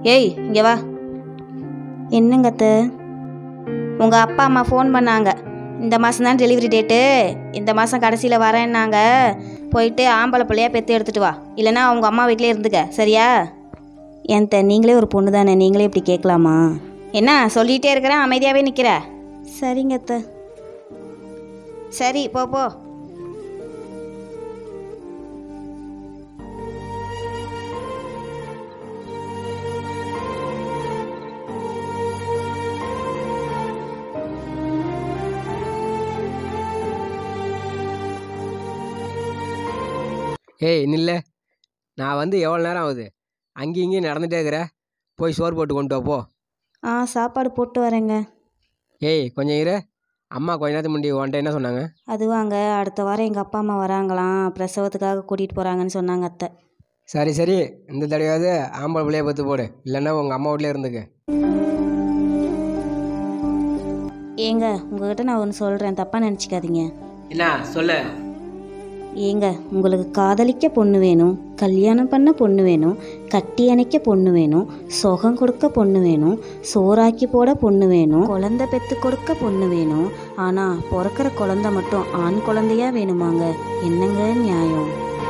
ஏய் இங்கே வா என்னங்க அத்தை உங்கள் அப்பா அம்மா ஃபோன் பண்ணாங்க இந்த மாதம் தான் டெலிவரி டேட்டு இந்த மாதம் கடைசியில் வரேன்னாங்க போயிட்டு ஆம்பளை பிள்ளையா பெற்று எடுத்துகிட்டு வா இல்லைன்னா அவங்க அம்மா வீட்டிலே இருந்துக்க சரியா ஏன் த நீங்களே ஒரு பொண்ணு தானே நீங்களே இப்படி கேட்கலாமா என்ன சொல்லிகிட்டே இருக்கிறேன் அமைதியாகவே நிற்கிற சரிங்க அத்தை சரி போ போ ஏய் நில்ல நான் வந்து எவ்வளோ நேரம் ஆகுது அங்கேயும் இங்கேயும் நடந்துகிட்டே இருக்கிற போய் சோறு போட்டு கொண்டு வா போ ஆ சாப்பாடு போட்டு வரேங்க ஏய் கொஞ்சம் இரு அம்மா கொஞ்ச நேரத்துக்கு முன்னாடி உன்ட்ட என்ன சொன்னாங்க அதுவாங்க அடுத்த வாரம் எங்கள் அப்பா அம்மா வராங்களாம் பிரசவத்துக்காக கூட்டிகிட்டு போகிறாங்கன்னு சொன்னாங்க அத்தை சரி சரி இந்த தடவையாவது ஆம்பளை பிள்ளைய பத்து போடு இல்லைன்னா உங்கள் அம்மா வீட்லேயே இருந்துக்க ஏங்க உங்ககிட்ட நான் ஒன்று சொல்கிறேன் தப்பாக நினச்சிக்காதீங்க என்ன சொல்லு ஏங்க உங்களுக்கு காதலிக்க பொண்ணு வேணும் கல்யாணம் பண்ண பொண்ணு வேணும் கட்டி அணைக்க பொண்ணு வேணும் சுகம் கொடுக்க பொண்ணு வேணும் சோறாக்கி போட பொண்ணு வேணும் குழந்தை பெற்று கொடுக்க பொண்ணு வேணும் ஆனால் பிறக்கிற குழந்தை மட்டும் ஆண் குழந்தையா வேணுமாங்க என்னங்க நியாயம்